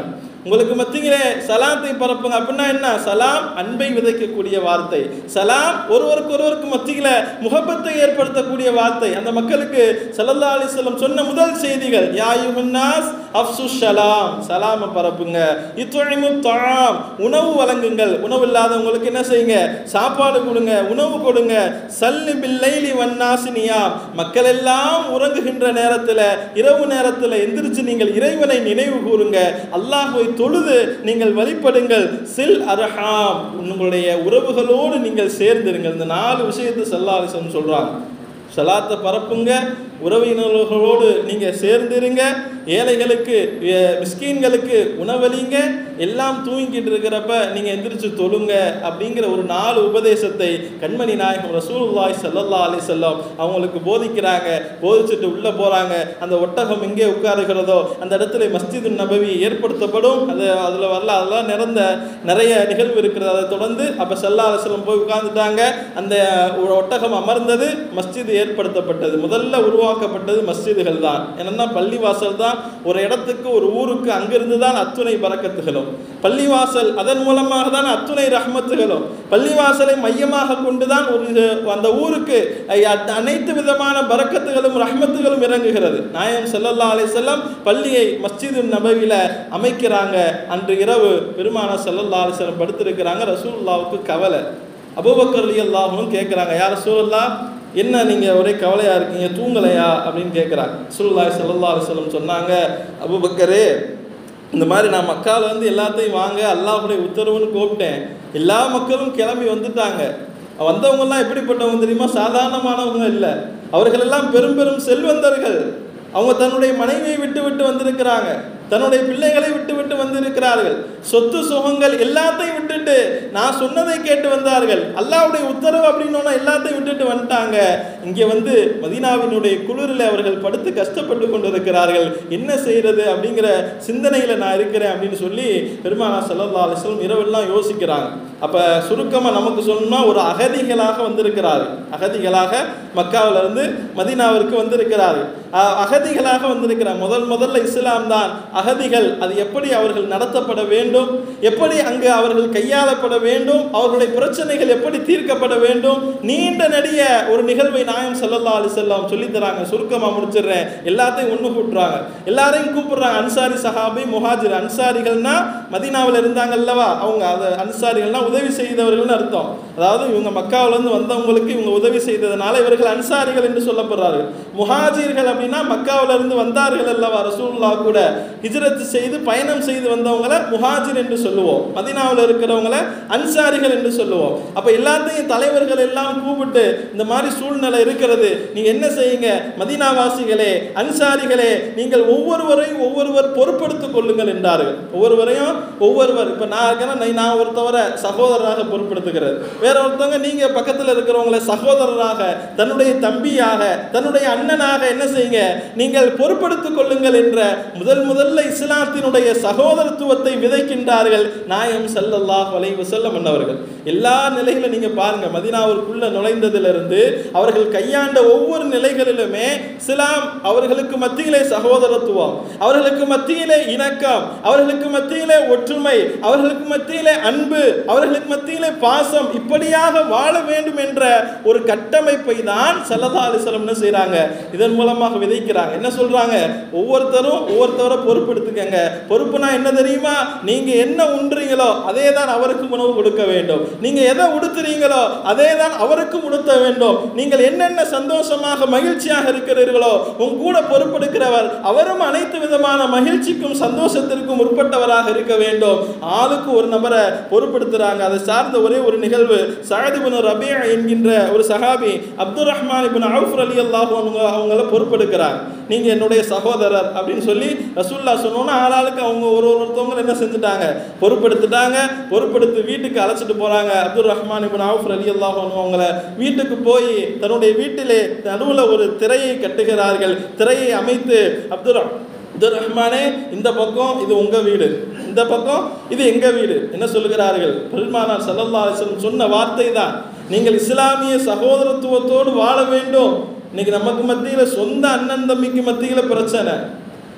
உங்களுக்கு மத்தியிலே சலாத்தை பரப்புங்க அப்படின்னா என்ன சலாம் அன்பை விதைக்கக்கூடிய வார்த்தை சலாம் ஒருவருக்கு ஒருவருக்கு மத்தியில முகப்பத்தை ஏற்படுத்தக்கூடிய வார்த்தை அந்த மக்களுக்கு சல்லல்லா அலிஸ்லம் சொன்ன முதல் செய்திகள் யாயுஹன்னாஸ் அப்சு சலாம் சலாம பரப்புங்க இத்துழைமு தாம் உணவு வழங்குங்கள் உணவு இல்லாதவங்களுக்கு என்ன செய்யுங்க சாப்பாடு கொடுங்க உணவு கொடுங்க சல்லி பில்லைலி வன்னாசினியா மக்கள் எல்லாம் உறங்குகின்ற நேரத்தில் இரவு நேரத்தில் எந்திரிச்சு நீங்கள் இறைவனை நினைவு கூறுங்க அல்லாஹ்வை தொழுது நீங்கள் வழிபடுங்கள் சில் அரஹாம் உங்களுடைய உறவுகளோடு நீங்கள் சேர்ந்திருங்கள் இந்த நாலு விஷயத்தை சல்லாலிசம் சொல்றாங்க சலாத்தை பரப்புங்க உறவினர்களோடு நீங்கள் சேர்ந்திருங்க ஏழைகளுக்கு எ- மிஸ்கீன்களுக்கு உணவளிங்க எல்லாம் தூங்கிட்டு இருக்கிறப்ப நீங்கள் எந்திரிச்சு தொழுங்க அப்படிங்கிற ஒரு நாலு உபதேசத்தை கண்மணி நாயகம் ரசூலுல்லாஹி ஸல்லல்லாஹு அலைஹி வஸல்லம் அவங்களுக்கு போதிக்கிறாங்க போதிச்சுட்டு உள்ளே போகிறாங்க அந்த ஒட்டகம் எங்கே உட்காருகிறதோ அந்த இடத்துல மஸ்ஜிது நபவி ஏற்படுத்தப்படும் அது அதில் வரல அதெல்லாம் நிறந்த நிறைய நிகழ்வு இருக்கிறது அதை தொடர்ந்து அப்போ சல்லா அலுவலம் போய் உட்கார்ந்துட்டாங்க அந்த ஒரு ஒட்டகம் அமர்ந்தது மஸ்ஜித் ஏற்படுத்தப்பட்டது முதல்ல உருவாக்கப்பட்டது மஸ்ஜிதுகள் தான் என்னன்னா பள்ளிவாசல் தான் ஒரு இடத்துக்கு ஒரு ஊருக்கு அங்கிருந்து தான் அத்துணை பறக்கத்துகளும் பள்ளிவாசல் அதன் மூலமாக தான் அத்துணை ரஹ்மத்துகளும் பள்ளிவாசலை மையமாக கொண்டு தான் ஒரு அந்த ஊருக்கு ஐ- அத்- அனைத்து விதமான பரக்கத்துகளும் ரஹ்மத்துகளும் இறங்குகிறது நாயம் ஸல்லல்லாஹு அலைஹி வஸல்லம் பள்ளியை மஸ்ஜிது நபவில அமைக்கிறாங்க அன்று இரவு பெருமான ஸல்லல்லாஹு அலைஹி வஸல்லம் படுத்திருக்கிறாங்க ரசூலுல்லாவுக்கு கவலை அபூபக்கர் ரலியல்லாஹுவும் கேட்குறாங்க யார் ரசூலுல்லாஹ் என்ன நீங்கள் ஒரே கவலையாக இருக்கீங்க தூங்கலையா அப்படின்னு கேட்குறாங்க ரசூலுல்லாஹி ஸல்லல்லாஹு அலைஹி வஸல்லம் சொன்னாங்க அபூபக்கரே இந்த மாதிரி நான் மக்கால வந்து எல்லாத்தையும் வாங்க அல்லாஹ்வுடைய உத்தரவுன்னு கூப்பிட்டேன் எல்லா மக்களும் கிளம்பி வந்துட்டாங்க வந்தவங்கெல்லாம் எப்படிப்பட்டவங்க தெரியுமா சாதாரணமானவங்க இல்லை அவர்கள் எல்லாம் பெரும் பெரும் செல்வந்தர்கள் அவங்க தன்னுடைய மனைவியை விட்டு விட்டு வந்திருக்கிறாங்க தன்னுடைய பிள்ளைகளை விட்டு விட்டு வந்திருக்கிறார்கள் சொத்து சுகங்கள் எல்லாத்தையும் விட்டுட்டு நான் சொன்னதை கேட்டு வந்தார்கள் அல்லாஹ்வுடைய உத்தரவு அப்படின்னோன்னா எல்லாத்தையும் விட்டுட்டு வந்துட்டாங்க இங்கே வந்து மதீனாவினுடைய குளிரில் அவர்கள் படுத்து கஷ்டப்பட்டு கொண்டிருக்கிறார்கள் என்ன செய்யறது அப்படிங்கிற சிந்தனையில் நான் இருக்கிறேன் அப்படின்னு சொல்லி பெருமானா ஸல்லல்லாஹு அலைஹி வஸல்லம் இரவெல்லாம் யோசிக்கிறாங்க அப்போ சுருக்கமாக நமக்கு சொல்லணும்னா ஒரு அகதிகளாக வந்திருக்கிறார்கள் அகதிகளாக மக்காவுல இருந்து மதீனாவிற்கு வந்திருக்கிறார்கள் அ- அகதிகளாக வந்திருக்கிறார் முதல் முதல்ல இஸ்லாம் தான் அகதிகள் அது எப்படி அவர்கள் நடத்தப்பட வேண்டும் எப்படி அங்கு அவர்கள் கையாளப்பட வேண்டும் அவர்களுடைய பிரச்சனைகள் எப்படி தீர்க்கப்பட வேண்டும் நீண்ட நெடிய ஒரு நிகழ்வை நாயம் ஸல்லல்லாஹு அலைஹி வஸல்லம் சொல்லித் தராங்க சுருக்கமாக முடிச்சிடுறேன் எல்லாத்தையும் ஒன்று கூட்டுறாங்க எல்லாரையும் கூப்பிடுறாங்க அன்சாரி சஹாபி முஹாஜிர் அன்சாரிகள்னா மதீனாவில் இருந்தாங்க அல்லவா அவங்க அது அன்சாரிகள்னா உதவி செய்தவர்கள்னு அர்த்தம் அதாவது இவங்க மக்காவிலேருந்து வந்தவங்களுக்கு இவங்க உதவி செய்ததுனால இவர்கள் அன்சாரிகள் என்று சொல்லப்படுறார்கள் முஹாஜிர்கள் அப்படின்னா மக்காவில இருந்து வந்தார்கள் அல்லவா ரசூலுல்லா கூட ஹிஜ்ரத் செய்து பயணம் செய்து வந்தவங்கள முஹாஜிர் என்று சொல்லுவோம் மதீனாவில் இருக்கிறவங்கள அன்சாரிகள் என்று சொல்லுவோம் அப்ப எல்லாத்தையும் தலைவர்கள் எல்லாம் கூப்பிட்டு இந்த மாதிரி சூழ்நிலை இருக்கிறது நீங்க என்ன செய்யுங்க மதீனாவாசிகளே அன்சாரிகளே நீங்கள் ஒவ்வொருவரையும் ஒவ்வொருவர் பொறுப்படுத்திக் கொள்ளுங்கள் என்றார்கள் ஒவ்வொருவரையும் ஒவ்வொருவர் இப்ப நான் இருக்கேன்னா நான் நான் ஒருத்தவரை சகோதரராக பொறுப்படுத்துகிறது வேற ஒருத்தவங்க நீங்க பக்கத்துல இருக்கிறவங்கள சகோதரராக தன்னுடைய தம்பியாக தன்னுடைய அண்ணனாக என்ன செய்யுங்க நீங்கள் பொறுப்படுத்திக் கொள்ளுங்கள் என்ற முதல் முதல்ல இஸ்லாத்தினுடைய சகோதரத்துவத்தை விதைக்கின்றார்கள் நாயம் ஸல்லல்லாஹு அலைஹி வஸல்லம் என்னவர்கள் எல்லா நிலையிலும் நீங்க பாருங்க மதீனாவிற்குள்ள நுழைந்ததிலிருந்து அவர்கள் கையாண்ட ஒவ்வொரு நிலைகளிலுமே இஸ்லாம் அவர்களுக்கு மத்தியிலே சகோதரத்துவம் அவர்களுக்கு மத்தியிலே இணக்கம் அவர்களுக்கு மத்தியிலே ஒற்றுமை அவர்களுக்கு மத்தியிலே அன்பு அவர்களுக்கு மத்தியிலே பாசம் இப்படியாக வாழ வேண்டும் என்ற ஒரு கட்டமைப்பை தான் சல்லல்லா அலிஸ்லம் என்ன செய்றாங்க இதன் மூலமாக விதைக்கிறாங்க என்ன சொல்றாங்க ஒவ்வொருத்தரும் ஒவ்வொருத்தரை பொறுப்பெடுத்துக்கங்க பொறுப்புனா என்ன தெரியுமா நீங்க என்ன உண்றீங்களோ அதே தான் அவருக்கு உணவு கொடுக்க வேண்டும் நீங்க எதை உடுத்துறீங்களோ அதே தான் அவருக்கும் உடுத்த வேண்டும் நீங்கள் என்னென்ன சந்தோஷமாக மகிழ்ச்சியாக இருக்கிறீர்களோ உங்க கூட பொறுப்பெடுக்கிறவர் அவரும் அனைத்து விதமான மகிழ்ச்சிக்கும் சந்தோஷத்திற்கும் உட்பட்டவராக இருக்க வேண்டும் ஆளுக்கு ஒரு நபரை பொறுப்படுத்துறாங்க அதை சார்ந்த ஒரே ஒரு நிகழ்வு சாதிபுன் ரபியா என்கின்ற ஒரு சஹாபி அப்துல் ரஹ்மான் இபின் அவுஃப் அலி அல்லாஹ் அவங்க அவங்கள பொறுப்பெடுக்கிறாங்க நீங்க என்னுடைய சகோதரர் அப்படின்னு சொல்லி ரசூல்லா சொன்னோன்னா ஆளாளுக்கு அவங்க ஒரு ஒருத்தவங்க என்ன செஞ்சுட்டாங்க பொறுப்பெடுத்துட்டாங்க பொறுப்பெடுத்து வீட்டுக்கு அழைச்சிட்டு போறாங்க அப்துல் ரஹ்மான் இபின் அவுஃப் அலி அல்லாஹ் அவங்கள வீட்டுக்கு போய் தன்னுடைய வீட்டிலே நடுவில் ஒரு திரையை கட்டுகிறார்கள் திரையை அமைத்து அப்துல் ரஹ்- அப்துல் ரஹ்மானே இந்த பக்கம் இது உங்க வீடு இந்த பக்கம் இது எங்க வீடு என்ன சொல்லுகிறார்கள் பெருமானார் ஸல்லல்லாஹு அலைஹி வஸல்லம் சொன்ன வார்த்தை தான் நீங்கள் இஸ்லாமிய சகோதரத்துவத்தோடு வாழ வேண்டும் இன்னைக்கு நமக்கு மத்தியில் சொந்த அண்ணன் தம்பிக்கு மத்தியில் பிரச்சனை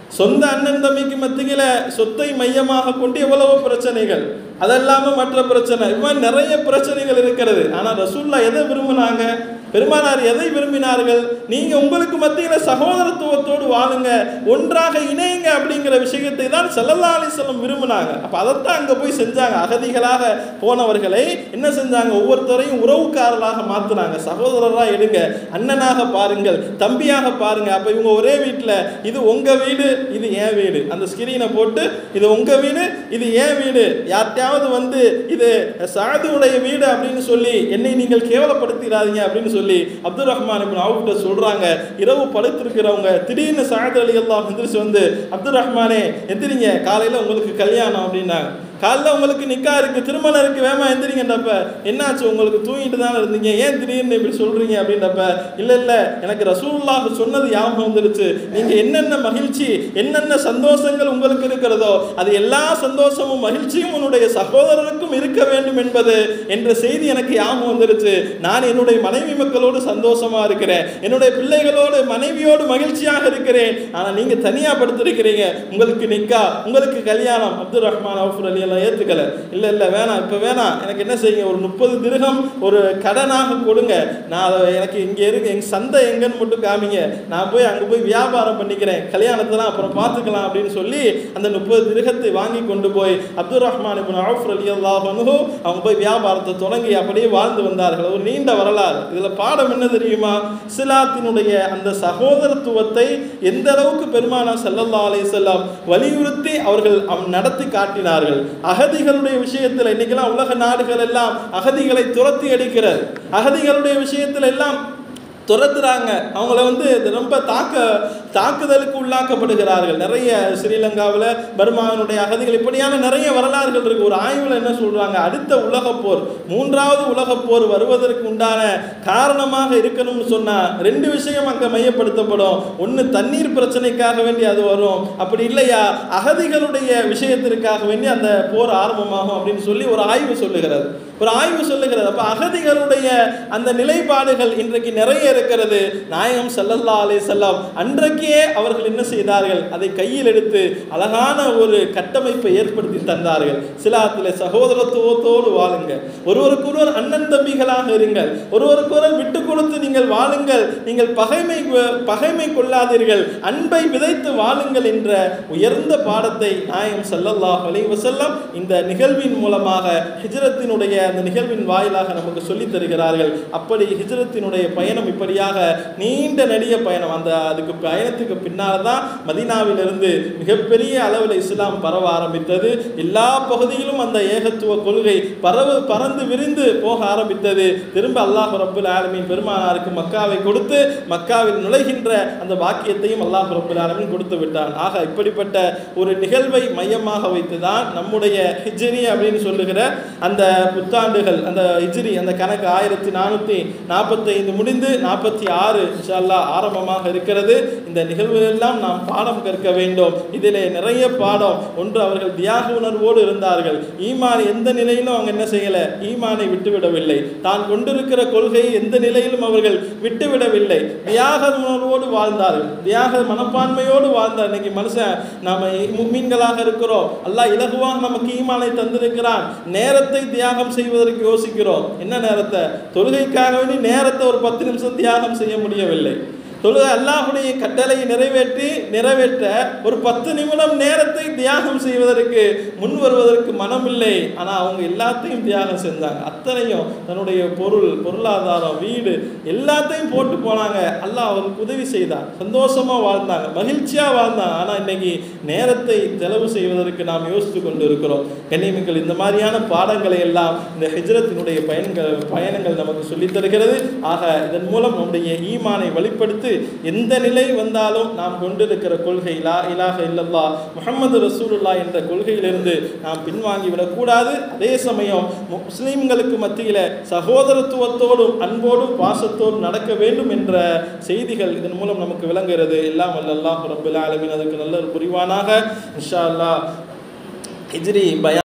சொந்த அண்ணன் தம்பிக்கு மத்தியில சொத்தை மையமாக கொண்டு எவ்வளவோ பிரச்சனைகள் அதல்லாம மற்ற பிரச்சனை இது மாதிரி நிறைய பிரச்சனைகள் இருக்கிறது ஆனா ரசூல்லா எதை விரும்பினாங்க பெருமானார் எதை விரும்பினார்கள் நீங்க உங்களுக்கு மத்தியில சகோதரத்துவத்தோடு வாழுங்க ஒன்றாக இணையுங்க அப்படிங்கிற விஷயத்தை தான் சல்லல்லா அலிஸ்லம் விரும்பினாங்க அப்ப அதைத்தான் அங்க போய் செஞ்சாங்க அகதிகளாக போனவர்களை என்ன செஞ்சாங்க ஒவ்வொருத்தரையும் உறவுக்காரர்களாக மாத்துனாங்க சகோதரராக எடுங்க அண்ணனாக பாருங்கள் தம்பியாக பாருங்க அப்ப இவங்க ஒரே வீட்டில் இது உங்க வீடு இது என் வீடு அந்த ஸ்கிரீனை போட்டு இது உங்க வீடு இது என் வீடு யார்கிட்டயாவது வந்து இது சாதுவுடைய வீடு அப்படின்னு சொல்லி என்னை நீங்கள் கேவலப்படுத்திடாதீங்க அப்படின்னு சொல்லி அப்துல் ரஹ்மான் இப்னு அவுஃப்ட்ட சொல்றாங்க இரவு படுத்திருக்கிறவங்க திடீர்னு சாயத் அலி அல்லாஹ் எந்திரிச்சு வந்து அப்துல் ரஹ்மானே எந்திரிங்க காலையில உங்களுக்கு கல்யாணம் அப்படின்னாங்க காலைல உங்களுக்கு நிக்கா இருக்கு திருமணம் இருக்கு வேமா எந்திரிங்கன்றப்ப என்னாச்சு உங்களுக்கு தூங்கிட்டு தானே இருந்தீங்க ஏன் திடீர்னு இப்படி சொல்றீங்க அப்படின்றப்ப இல்ல இல்ல எனக்கு ரசூலுல்லாஹ் சொன்னது ஞாபகம் வந்துருச்சு நீங்க என்னென்ன மகிழ்ச்சி என்னென்ன சந்தோஷங்கள் உங்களுக்கு இருக்கிறதோ அது எல்லா சந்தோஷமும் மகிழ்ச்சியும் உன்னுடைய சகோதரருக்கும் இருக்க வேண்டும் என்பது என்ற செய்தி எனக்கு ஞாபகம் வந்துருச்சு நான் என்னுடைய மனைவி மக்களோடு சந்தோஷமா இருக்கிறேன் என்னுடைய பிள்ளைகளோடு மனைவியோடு மகிழ்ச்சியாக இருக்கிறேன் ஆனா நீங்க தனியா படுத்திருக்கிறீங்க உங்களுக்கு நிக்கா உங்களுக்கு கல்யாணம் அப்துல் ரஹ்மான் அவுஃபர் அலி எல்லாம் ஏத்துக்கல இல்ல இல்ல வேணாம் இப்ப வேணாம் எனக்கு என்ன செய்யுங்க ஒரு முப்பது திருகம் ஒரு கடனாக கொடுங்க நான் அதை எனக்கு இங்க இருக்கு எங்க சந்தை எங்கன்னு மட்டும் காமிங்க நான் போய் அங்க போய் வியாபாரம் பண்ணிக்கிறேன் கல்யாணத்தெல்லாம் அப்புறம் பார்த்துக்கலாம் அப்படின்னு சொல்லி அந்த முப்பது திருகத்தை வாங்கி கொண்டு போய் அப்துல் ரஹ்மான் இப்னு அவுஃப் அலி அல்லாஹ் அவங்க போய் வியாபாரத்தை தொடங்கி அப்படியே வாழ்ந்து வந்தார்கள் ஒரு நீண்ட வரலாறு இதுல பாடம் என்ன தெரியுமா சிலாத்தினுடைய அந்த சகோதரத்துவத்தை எந்த அளவுக்கு பெருமானா சல்லல்லா அலைஹிஸ்ஸலாம் வலியுறுத்தி அவர்கள் அவ் நடத்தி காட்டினார்கள் அகதிகளுடைய விஷயத்தில் இன்னைக்கெல்லாம் உலக நாடுகள் எல்லாம் அகதிகளை துரத்தி அடிக்கிறது அகதிகளுடைய விஷயத்தில் எல்லாம் துரத்துறாங்க அவங்கள வந்து இது ரொம்ப தாக்க தாக்குதலுக்கு உள்ளாக்கப்படுகிறார்கள் நிறைய ஸ்ரீலங்காவில் பர்மாவினுடைய அகதிகள் இப்படியான நிறைய வரலாறுகள் இருக்கு ஒரு ஆய்வில் என்ன சொல்றாங்க அடுத்த உலகப் போர் மூன்றாவது உலகப் போர் வருவதற்கு உண்டான காரணமாக இருக்கணும்னு சொன்னா ரெண்டு விஷயம் அங்கே மையப்படுத்தப்படும் ஒன்று தண்ணீர் பிரச்சனைக்காக வேண்டி அது வரும் அப்படி இல்லையா அகதிகளுடைய விஷயத்திற்காக வேண்டி அந்த போர் ஆரம்பமாகும் அப்படின்னு சொல்லி ஒரு ஆய்வு சொல்லுகிறது ஒரு ஆய்வு சொல்லுகிறது அப்ப அகதிகளுடைய அந்த நிலைப்பாடுகள் இன்றைக்கு நிறைய இருக்கிறது நாயகம் ஸல்லல்லாஹு அலைஹி செல்லம் அன்றைக்கே அவர்கள் என்ன செய்தார்கள் அதை கையில் எடுத்து அழகான ஒரு கட்டமைப்பை ஏற்படுத்தி தந்தார்கள் சிலாத்தில் சகோதரத்துவத்தோடு வாழுங்க ஒருவருக்கொருவர் அண்ணன் தம்பிகளாக இருங்கள் ஒருவருக்கொருவர் விட்டு கொடுத்து நீங்கள் வாழுங்கள் நீங்கள் பகைமை பகைமை கொள்ளாதீர்கள் அன்பை விதைத்து வாழுங்கள் என்ற உயர்ந்த பாடத்தை நாயகம் ஸல்லல்லாஹு அலைஹி வஸல்லம் இந்த நிகழ்வின் மூலமாக ஹிஜ்ரத்தினுடைய அந்த நிகழ்வின் வாயிலாக நமக்கு சொல்லித் தருகிறார்கள் அப்படி ஹிஜ்ரத்தினுடைய பயணம் இப்படியாக நீண்ட நெடிய பயணம் அந்த அதுக்கு பயணத்துக்கு பின்னால் தான் மதீனாவிலிருந்து மிகப்பெரிய அளவில் இஸ்லாம் பரவ ஆரம்பித்தது எல்லா பகுதியிலும் அந்த ஏகத்துவ கொள்கை பரவு பறந்து விரிந்து போக ஆரம்பித்தது திரும்ப அல்லாஹ் ரப்புல் ஆலமீன் பெருமானாருக்கு மக்காவை கொடுத்து மக்காவில் நுழைகின்ற அந்த பாக்கியத்தையும் அல்லாஹ் ரப்புல் ஆலமீன் கொடுத்து விட்டான் ஆக இப்படிப்பட்ட ஒரு நிகழ்வை மையமாக வைத்து தான் நம்முடைய ஹிஜ்ரி அப்படின்னு சொல்லுகிற அந்த புத்தாண்டுகள் அந்த ஹிஜ்ரி அந்த கணக்கு ஆயிரத்தி நானூற்றி நாற்பத்தைந்து முடிந்து நாற்பத்தி ஆறு இன்ஷால்லா ஆரம்பமாக இருக்கிறது இந்த நிகழ்வுகளெல்லாம் நாம் பாடம் கற்க வேண்டும் இதிலே நிறைய பாடம் ஒன்று அவர்கள் தியாக உணர்வோடு இருந்தார்கள் ஈமான் எந்த நிலையிலும் அவங்க என்ன செய்யலை ஈமானை விட்டுவிடவில்லை தான் கொண்டிருக்கிற கொள்கையை எந்த நிலையிலும் அவர்கள் விட்டுவிடவில்லை தியாக உணர்வோடு வாழ்ந்தார்கள் தியாக மனப்பான்மையோடு வாழ்ந்தார் இன்னைக்கு மனுஷன் நாம மீன்களாக இருக்கிறோம் அல்லாஹ் இலகுவாக நமக்கு ஈமானை தந்திருக்கிறான் நேரத்தை தியாகம் செய்வதற்கு யோசிக்கிறோம் என்ன நேரத்தை தொழுகைக்காக வேண்டி நேரத்தை ஒரு பத்து நிமிஷம் தியாகம் செய்ய முடியவில்லை தொழுகை அல்லாஹுடைய கட்டளையை நிறைவேற்றி நிறைவேற்ற ஒரு பத்து நிமிடம் நேரத்தை தியாகம் செய்வதற்கு முன் வருவதற்கு மனமில்லை ஆனால் அவங்க எல்லாத்தையும் தியாகம் செஞ்சாங்க அத்தனையும் தன்னுடைய பொருள் பொருளாதாரம் வீடு எல்லாத்தையும் போட்டு போனாங்க அல்லாஹ் அவருக்கு உதவி செய்தார் சந்தோஷமா வாழ்ந்தாங்க மகிழ்ச்சியா வாழ்ந்தாங்க ஆனால் இன்னைக்கு நேரத்தை செலவு செய்வதற்கு நாம் யோசித்து கொண்டு இருக்கிறோம் கண்ணியமிகள் இந்த மாதிரியான பாடங்களை எல்லாம் இந்த ஹிஜ்ரத்தினுடைய பயன்கள் பயணங்கள் நமக்கு சொல்லித் தருகிறது ஆக இதன் மூலம் நம்முடைய ஈமானை வெளிப்படுத்தி எந்த நிலை வந்தாலும் நாம் கொண்டிருக்கிற கொள்கை லா இலாஹ இல்லல்லா முஹம்மது ரசூலுல்லா என்ற கொள்கையிலிருந்து நாம் பின்வாங்கி விடக்கூடாது அதே சமயம் முஸ்லீம்களுக்கு மத்தியில் சகோதரத்துவத்தோடும் அன்போடும் பாசத்தோடும் நடக்க வேண்டும் என்ற செய்திகள் இதன் மூலம் நமக்கு விளங்குகிறது எல்லாம் வல்ல அல்லாஹ் ரபுல் ஆலமீன் அதுக்கு நல்ல ஒரு புரிவானாக இன்ஷா அல்லாஹ் ஹிஜ்ரி பயா